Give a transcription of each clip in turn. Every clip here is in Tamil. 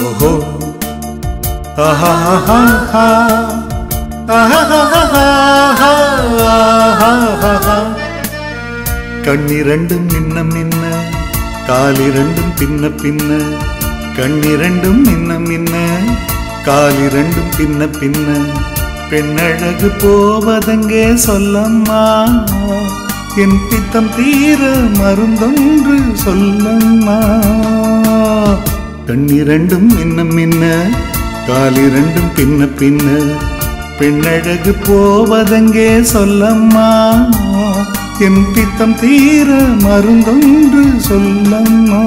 ஓஹோ ஆஹாஹாஹா. ஆஹாஹாஹாஹாஹாஹா. கண்ணிரண்டும் மின்ன மின்ன காலிரண்டும் பின்ன பின்ன கண்ணிரண்டும் மின்ன மின்ன காலிரண்டும் பின்ன பின்ன பெண்ணழகு போவதெங்கே சொல்லம்மா என் பித்தம் தீர மருந்தொன்று சொல்லம்மா கண்ணிரண்டும் மின்ன மின்ன காலிரண்டும் பின்ன பின்ன பெண்ணழகு போவதெங்கே சொல்லம்மா என் பித்தம் தீர மருந்தொன்று சொல்லம்மா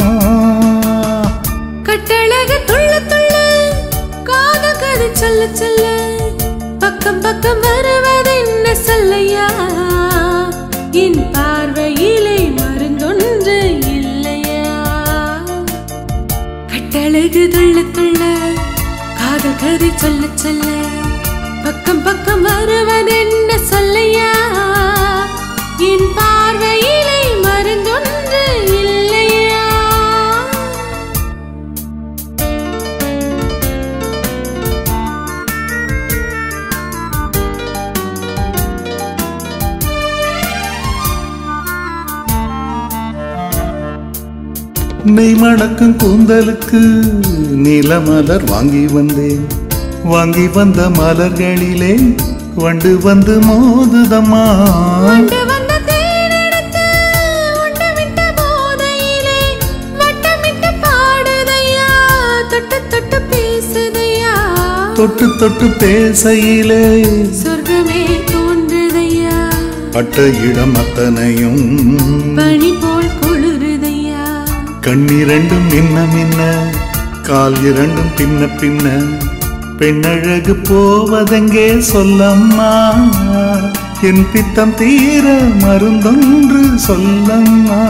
கட்டழகு துள்ள துள்ள காத கதை சொல்ல சொல்ல பக்கம் பக்கம் வருவது என்ன சொல்லையா என் பார்வையிலே மருந்தொன்று இல்லையா கட்டழகு துள்ள துள்ள காதல் கதை சொல்ல சொல்ல பக்கம் பக்கம் வருவது என்ன சொல்லையா என் பார்வையிலே மருந்தொன்று இல்லையா நெய் மணக்கும் கூந்தலுக்கு நீலமலர் வாங்கி வந்தேன் வாங்கி வந்த மலர்களிலே வண்டு வந்து மோதுதம்மா கொண்டு வந்த தேனெடுத்து உண்டு விட்ட போதையிலே வட்டமிட்டு பாடுதையா தொட்டு தொட்டு பேசுதையா தொட்டு தொட்டு பேசையிலே சொர்க்கமே தோன்றுதையா பட்ட இடம் அத்தனையும் பனி போல் குளிருதையா கண்ணிரண்டும் மின்ன மின்ன கால் இரண்டும் பின்ன பின்ன பெண்ணழகு போவதெங்கே சொல்லம்மா என் பித்தம் தீர மருந்தொன்று சொல்லம்மா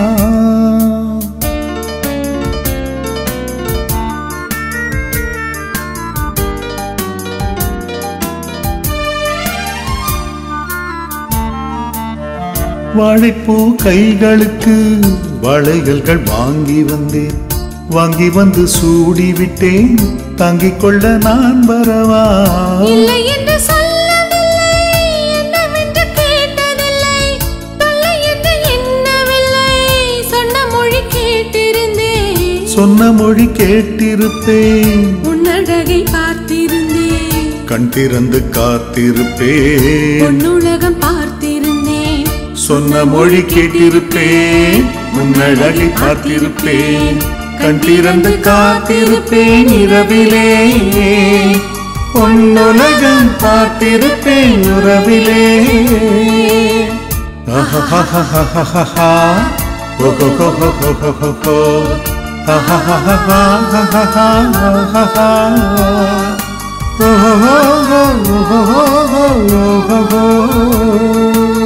வாழைப்பூ கைகளுக்கு வளையல்கள் வாங்கி வந்தேன் வாங்கி வந்து சூடி விட்டேன் தாங்கிக் கொள்ள நான் வரவா இல்லை என்று சொல்லவில்லை என்னவென்று கேட்டதில்லை தொல்லை என்று எண்ணவில்லை சொன்ன மொழி கேட்டிருந்தேன் சொன்ன மொழி கேட்டிருப்பேன் உன்னழகை பார்த்திருந்தேன் கண் திறந்து காத்திருப்பேன் பொன்னுலகம் பார்த்திருந்தேன் சொன்ன மொழி கேட்டிருப்பேன் முன்னழகை பார்த்திருப்பேன் கண் திறந்து காத்திருப்பேன் இரவிலே பொன்னுலகம் பார்த்திருப்பேன் உறவிலே ஆஹாஹாஹாஹாஹா. ஓஹோஹோஹோஹோஹோஹோ. ஆஹாஹாஹாஹாஹாஹாஹா. ஓஹோஹோஹோஹோஹோஹோ.